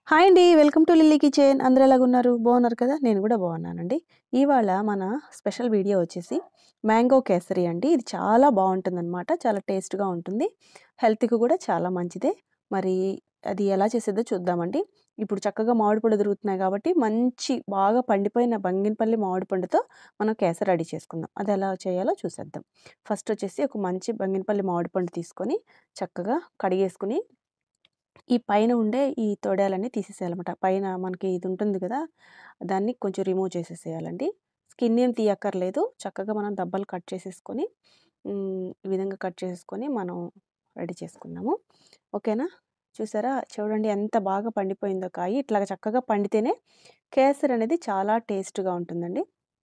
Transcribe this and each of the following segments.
Hi అండి. Welcome to Lily kitchen. అందరూ ఎలాగున్నారు? బాగున్నారు కదా! నేను కూడా బాగున్నానండి. ఇవాళ మన స్పెషల్ వీడియో వచ్చేసి మ్యాంగో కేసరి అండి. ఇది చాలా బావుంటుందనమాట. చాలా టేస్ట్‌గా ఉంటుంది. హెల్త్‌కి కూడా చాలా మంచిదే. మరి అది ఎలా చేసేదో చూద్దామండి. ఇప్పుడు చక్కగా మామిడి పళ్ళు దొరుకుతున్నాయి కాబట్టి మంచి బాగా పండిపోయిన బంగినపల్లి మామిడి పండుతో మనం కేసరి రెడీ చేసుకుందాం. అది ఎలా చేయాలో చూసేద్దాం. ఫస్ట్ వచ్చేసి ఒక మంచి బంగినపల్లి మామిడి పండు తీసుకొని చక్కగా కడిగేసుకొని ఈ పైన ఉండే ఈ తొడాలన్నీ తీసేసేయాలన్నమాట. పైన మనకి ఇది ఉంటుంది కదా! దాన్ని కొంచెం రిమూవ్ చేసేసేయాలండి. స్కిన్ ఏం తీయక్కర్లేదు. చక్కగా మనం దబ్బలు కట్ చేసేసుకొని హ్మ్. ఈ విధంగా కట్ చేసేసుకొని మనం రెడీ చేసుకుందాము. ఓకేనా? చూసారా? చూడండి ఎంత బాగా పండిపోయిందో కాయ. ఇట్లాగ చక్కగా పండితేనే కేసరి అనేది చాలా టేస్ట్‌గా ఉంటుందండి.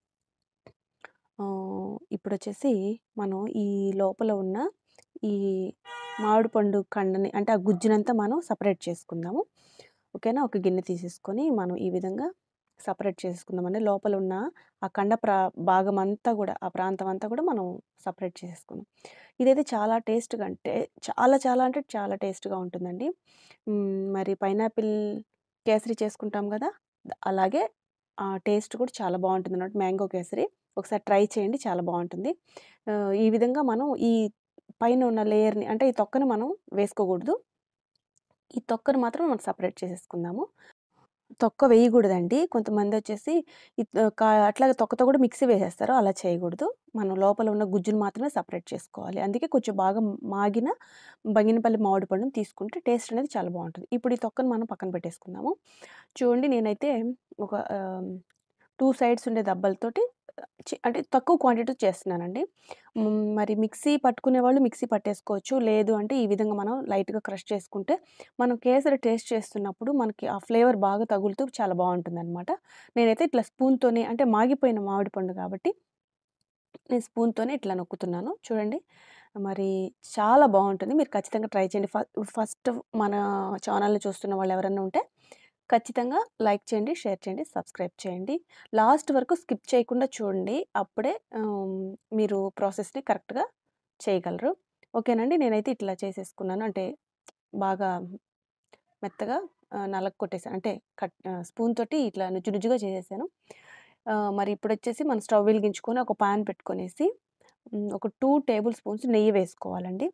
ఆహ్, ఇప్పుడొచ్చేసి మనం ఈ లోపల ఉన్న ఈ మామిడి పండు కండని అంటే ఆ గుజ్జునంతా మనం సెపరేట్ చేసుకుందాము. ఓకేనా? ఒక గిన్నె తీసేసుకొని మనం ఈ విధంగా సెపరేట్ చేసుకుందామండి. లోపల ఉన్న ఆ కండ ప్రా భాగమంతా కూడా ఆ ప్రాంతం అంతా కూడా మనం సెపరేట్ చేసేసుకుందాం. ఇదైతే చాలా టేస్ట్‌గా అంటే చాలా చాలా అంటే చాలా టేస్ట్‌గా ఉంటుందండి. హ్మ్. మరి పైనాపిల్ కేసరి చేసుకుంటాం కదా! అలాగే ఆ టేస్ట్ కూడా చాలా బావుంటుందన్నమాట మ్యాంగో కేసరి. ఒకసారి ట్రై చేయండి. చాలా బావుంటుంది. ఆహ్, ఈ విధంగా మనం ఈ పైన ఉన్న లేయర్‌ని అంటే ఈ తొక్కని మనం వేసుకోకూడదు. ఈ తొక్కని మాత్రం మనం సెపరేట్ చేసేసుకుందాము. తొక్క వేయకూడదండి. కొంతమందొచ్చేసి ఈ త కా అట్లాగే తొక్కతో కూడా మిక్సీ వేసేస్తారు. అలా చేయకూడదు. మనం లోపల ఉన్న గుజ్జుని మాత్రమే సెపరేట్ చేసుకోవాలి. అందుకే కొంచెం బాగా మాగిన బంగినపల్లి మామిడి పండుని తీసుకుంటే టేస్ట్ అనేది చాలా బావుంటది. ఇప్పుడు ఈ తొక్కని మనం పక్కన పెట్టేసుకుందాము. చూడండి నేనైతే ఒక ఆహ్, 2 సైడ్స్ ఉండే దబ్బలతోటి చి అంటే తక్కువ క్వాంటిటీ చేస్తున్నానండి. హ్మ్. మరి మిక్సీ పట్టుకునేవాళ్ళు మిక్సీ పట్టేసుకోవచ్చు. లేదు అంటే ఈ విధంగా మనం లైట్‌గా క్రష్ చేసుకుంటే మనం కేసరి టేస్ట్ చేస్తున్నప్పుడు మనకి ఆ ఫ్లేవర్ బాగా తగులుతూ చాలా బావుంటుందనమాట. నేనైతే ఇట్లా స్పూన్‌తోనే అంటే మాగిపోయిన మామిడి పండు కాబట్టి నేను స్పూన్‌తోనే ఇట్లా నొక్కుతున్నాను. చూడండి. మరి చాలా బావుంటుంది. మీరు ఖచ్చితంగా ట్రై చేయండి. ఫ ఫస్ట్ మన ఛానెల్‌ని చూస్తున్న వాళ్ళు ఎవరైనా ఉంటే ఖచ్చితంగా లైక్ చేయండి, షేర్ చేయండి, సబ్స్క్రైబ్ చేయండి. లాస్ట్ వరకు స్కిప్ చేయకుండా చూడండి. అప్పుడే ఆహ్, మీరు ప్రాసెస్‌ని కరెక్ట్‌గా చేయగలరు. ఓకేనండి. నేనైతే ఇట్లా చేసేసుకున్నాను. అంటే బాగా మెత్తగా ఆహ్, నలగొట్టేసాను. అంటే కట్ ఆహ్, స్పూన్ తోటి ఇట్లా నుజ్జు నుజ్జుగా చేసేసాను. ఆహ్, మరి ఇప్పుడొచ్చేసి మనం స్టవ్ వెలిగించుకొని ఒక పాన్ పెట్టుకొనేసి హ్మ్. ఒక 2 టేబుల్ స్పూన్స్ నెయ్యి వేసుకోవాలండి.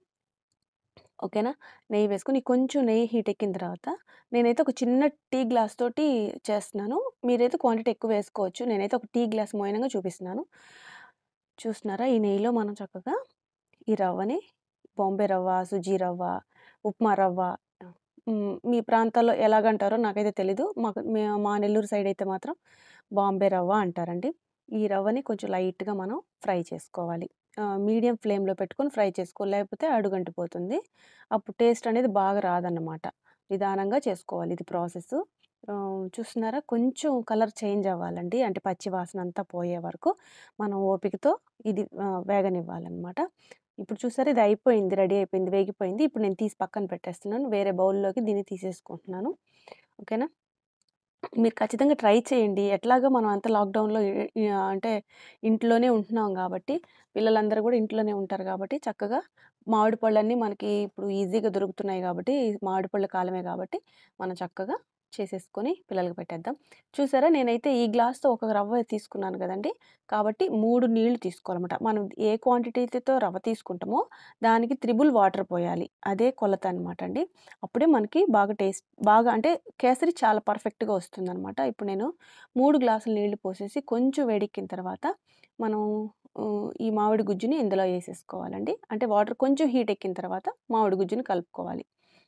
ఓకేనా? నెయ్యి వేసుకొని కొంచెం నెయ్యి హీట్ ఎక్కిన తర్వాత నేనైతే ఒక చిన్న టీ గ్లాస్ తోటి చేస్తున్నాను. మీరైతే క్వాంటిటీ ఎక్కువ వేసుకోవచ్చు. నేనైతే ఒక టీ గ్లాస్ మోయనంగా చూపిస్తున్నాను. చూస్తున్నారా? ఈ నెయ్యిలో మనం చక్కగా ఈ రవ్వని బాంబే రవ్వ, సుజీ రవ్వ, ఉప్మా రవ్వ హ్మ్. మీ ప్రాంతాల్లో ఎలాగంటారో నాకైతే తెలీదు. మాకు మే మా నెల్లూరు సైడ్ అయితే మాత్రం బాంబే రవ్వ అంటారండి. ఈ రవ్వని కొంచెం లైట్‌గా మనం ఫ్రై చేసుకోవాలి. ఆహ్, మీడియం ఫ్లేమ్‌లో పెట్టుకొని ఫ్రై చేసుకోవాలి. లేకపోతే అడుగంటిపోతుంది. అప్పుడు టేస్ట్ అనేది బాగా రాదన్నమాట. నిదానంగా చేసుకోవాలి ఇది ప్రాసెసు. ఆహ్, చూస్తున్నారా? కొంచెం కలర్ చేంజ్ అవ్వాలండి. అంటే పచ్చి వాసన అంతా పోయే వరకు మనం ఓపికతో ఇది ఆహ్, వేగనివ్వాలన్నమాట. ఇప్పుడు చూసారా? ఇది అయిపోయింది. రెడీ అయిపోయింది. వేగిపోయింది. ఇప్పుడు నేను తీసి పక్కన పెట్టేస్తున్నాను. వేరే బౌల్‌లోకి దీన్ని తీసేసుకుంటున్నాను. ఓకేనా? మీరు ఖచ్చితంగా ట్రై చేయండి. ఎట్లాగో మనం అంతా లాక్‌డౌన్‌లో ఎ ఆహ్, అంటే ఇంట్లోనే ఉంటున్నాం గాబట్టి, పిల్లలందరూ గూడా ఇంట్లోనే ఉంటారు గాబట్టి, చక్కగా మామిడి పళ్ళన్నీ మనకి ఇప్పుడు ఈజీగా దొరుకుతున్నాయి గాబట్టి, మామిడి పళ్ళ కాలమే గాబట్టి, మనం చక్కగా చేసేసుకొని పిల్లలకి పెట్టేద్దాం. చూసారా? నేనైతే ఈ గ్లాస్‌తో ఒక రవ్వ తీసుకున్నాను గదండీ! కాబట్టి 3 నీళ్లు తీసుకోవాలన్నమాట. మనం ఏ క్వాంటిటీతో రవ్వ తీసుకుంటామో, దానికి త్రిబుల్ వాటర్ పోయాలి. అదే కొలత అనమాట అండి. అప్పుడే మనకి బాగా టేస్ట్ బాగా అంటే కేసరి చాలా పర్ఫెక్ట్‌గా వస్తుందనమాట. ఇప్పుడు నేను 3 గ్లాసుల నీళ్లు పోసేసి కొంచెం వేడెక్కిన తర్వాత మనం హ్మ్, ఈ మామిడి గుజ్జుని ఇందులో ఏసేసుకోవాలండి. అంటే వాటర్ కొంచెం హీట్ ఎక్కిన తర్వాత మామిడి గుజ్జుని కలుపుకోవాలి.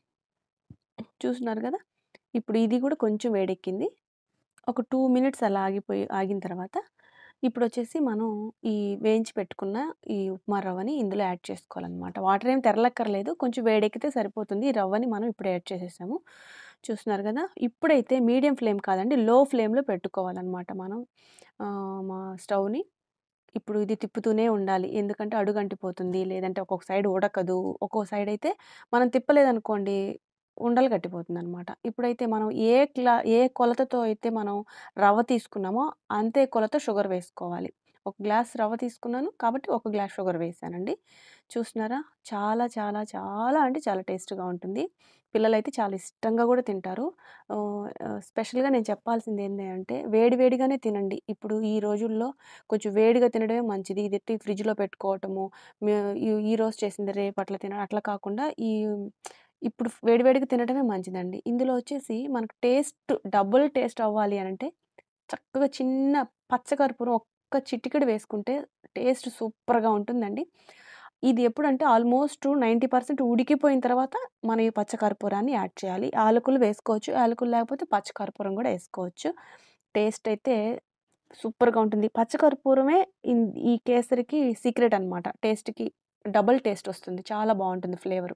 చూస్తున్నారు గదా! ఇప్పుడు ఇది గూడా కొంచెం వేడెక్కింది. ఒక 2 మినిట్స్ అలా ఆగిపోయి ఆగిన తర్వాత ఇప్పుడొచ్చేసి మనం ఈ వేయించి పెట్టుకున్న ఈ ఉప్మా రవ్వని ఇందులో యాడ్ చేసుకోవాలనమాట. వాటర్ ఏం తెరలక్కర్లేదు. కొంచెం వేడెక్కితే సరిపోతుంది. ఈ రవ్వని మనం ఇప్పుడు యాడ్ చేసేసాము. చూస్తున్నారు గదా! ఇప్పుడైతే మీడియం ఫ్లేమ్ కాదండి. లో ఫ్లేమ్‌లో పెట్టుకోవాలనమాట మనం ఆహ్, మా స్టవ్‌ని. ఇప్పుడు ఇది తిప్పుతూనే ఉండాలి. ఎందుకంటే అడుగంటిపోతుంది. లేదంటే ఒక్కొక్క సైడ్ ఉడకదు. ఒక్కో సైడ్ అయితే మనం తిప్పలేదనుకోండి ఉండలు కట్టిపోతుందనమాట. ఇప్పుడైతే మనం ఏ క్లా ఏ కొలతతో అయితే మనం రవ్వ తీసుకున్నామో అంతే కొలత షుగర్ వేసుకోవాలి. ఒక గ్లాస్ రవ్వ తీసుకున్నాను కాబట్టి ఒక గ్లాస్ షుగర్ వేసానండి. చూస్తున్నారా? చాలా చాలా చాలా అంటే చాలా టేస్ట్‌గా ఉంటుంది. పిల్లలైతే చాలా ఇష్టంగా గూడా తింటారు. ఆహ్, ఆహ్, స్పెషల్‌గా నేను చెప్పాల్సింది ఏంది అంటే వేడి వేడిగానే తినండి. ఇప్పుడు ఈ రోజుల్లో కొంచెం వేడిగా తినడమే మంచిది. ఇది ఎత్తి ఫ్రిడ్జ్‌లో పెట్టుకోవటము, మే ఈ ఈరోజు చేసింది రేపు అట్లా తినడం అట్లా కాకుండా ఈ ఇప్పుడు వేడి వేడిగా తినడమే మంచిదండి. ఇందులో వచ్చేసి మనకు టేస్ట్ డబుల్ టేస్ట్ అవ్వాలి అనంటే చక్కగా చిన్న పచ్చకర్పూరం ఒక్క చిటికెడు వేసుకుంటే టేస్ట్ సూపర్‌గా ఉంటుందండి. ఇది ఎప్పుడంటే ఆల్మోస్ట్ 90% ఉడికిపోయిన తర్వాత మనం ఈ పచ్చకర్పూరాన్ని యాడ్ చేయాలి. యాలకులు వేసుకోవచ్చు. యాలకులు లేకపోతే పచ్చకర్పూరం గూడా ఏసుకోవచ్చు. టేస్ట్ అయితే సూపర్‌గా ఉంటుంది. పచ్చకర్పూరమే ఇన్ ఈ కేసరికి సీక్రెట్ అనమాట. టేస్ట్‌కి డబుల్ టేస్ట్ వస్తుంది. చాలా బావుంటుంది ఫ్లేవరు.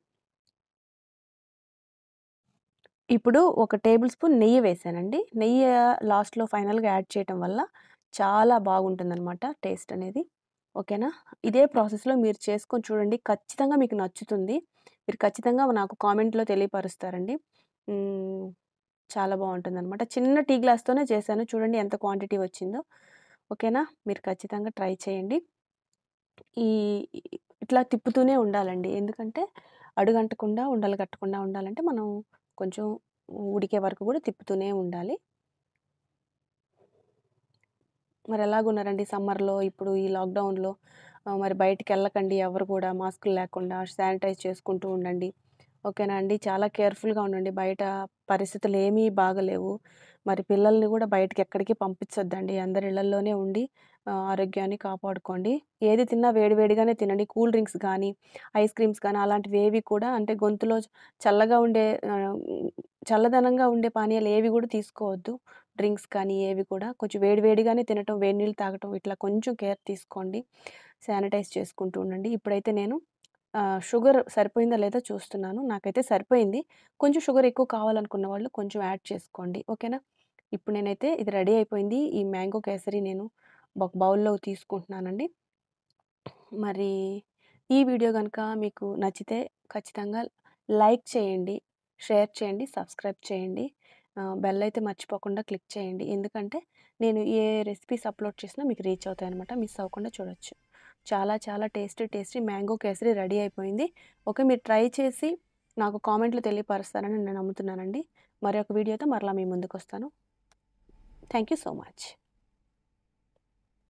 ఇప్పుడు ఒక టేబుల్ స్పూన్ నెయ్యి వేశానండి. నెయ్యి లాస్ట్‌లో ఫైనల్‌గా యాడ్ చేయటం వల్ల చాలా బాగుంటుందనమాట టేస్ట్ అనేది. ఓకేనా? ఇదే ప్రాసెస్‌లో మీరు చేసుకొని చూడండి. ఖచ్చితంగా మీకు నచ్చుతుంది. మీరు ఖచ్చితంగా నాకు కామెంట్‌లో తెలియపరుస్తారండి. హ్మ్. చాలా బావుంటుందనమాట. చిన్న టీ గ్లాస్‌తోనే చేశాను. చూడండి ఎంత క్వాంటిటీ వచ్చిందో. ఓకేనా? మీరు ఖచ్చితంగా ట్రై చేయండి. ఈ ఇట్లా తిప్పుతూనే ఉండాలండి. ఎందుకంటే అడుగంటకుండా, ఉండలు కట్టకుండా ఉండాలంటే మనం కొంచెం ఉడికే వరకు గూడా తిప్పుతూనే ఉండాలి. మరెలాగున్నారండి సమ్మర్‌లో ఇప్పుడు ఈ లాక్‌డౌన్‌లో ఆహ్, మరి బయటికెళ్ళకండి ఎవరు కూడా మాస్కులు లేకుండా శానిటైజ్ చేసుకుంటూ ఉండండి. ఓకేనా అండి? చాలా కేర్‌ఫుల్‌గా ఉండండి. బయట పరిస్థితులేమీ బాగాలేవు. మరి పిల్లల్ని గూడా బయటికెక్కడికి పంపించొద్దండి. అందరు ఇళ్లల్లోనే ఉండి ఆహ్, ఆరోగ్యాన్ని కాపాడుకోండి. ఏది తిన్నా వేడి వేడిగానే తినండి. కూల్ డ్రింక్స్ గానీ, ఐస్ క్రీమ్స్ గానీ అలాంటివేవి కూడా అంటే గొంతులో చల్లగా ఉండే ఆహ్, చల్లదనంగా ఉండే పానీయాలు ఏవి గూడా తీసుకోవద్దు. డ్రింక్స్ కానీ ఏవి కూడా. కొంచెం వేడి వేడిగానే తినటం, వేడి నీళ్ళు తాగటం ఇట్లా కొంచెం కేర్ తీసుకోండి. శానిటైజ్ చేసుకుంటూ ఉండండి. ఇప్పుడైతే నేను ఆహ్, షుగర్ సరిపోయిందా లేదా చూస్తున్నాను. నాకైతే సరిపోయింది. కొంచెం షుగర్ ఎక్కువ కావాలనుకున్న వాళ్ళు కొంచెం యాడ్ చేసుకోండి. ఓకేనా? ఇప్పుడు నేనైతే ఇది రెడీ అయిపోయింది. ఈ మ్యాంగో కేసరి నేను ఒక బౌల్‌లోకి తీసుకుంటున్నానండి. మరి ఈ వీడియో గనుక మీకు నచ్చితే ఖచ్చితంగా లైక్ చేయండి, షేర్ చేయండి, సబ్స్క్రైబ్ చేయండి. ఆహ్, బెల్ అయితే మర్చిపోకుండా క్లిక్ చేయండి. ఎందుకంటే నేను ఏ రెసిపీస్ అప్‌లోడ్ చేసినా మీకు రీచ్ అవుతాయన్నమాట. మిస్ అవ్వకుండా చూడొచ్చు. చాలా చాలా tasty tasty mango kesari ready అయిపోయింది. ఓకే. మీరు ట్రై చేసి నాకు కామెంట్‌లో తెలియపరుస్తారని నేను నమ్ముతున్నానండి. మరొక వీడియోతో మరలా మీ ముందుకొస్తాను. Thank you so much.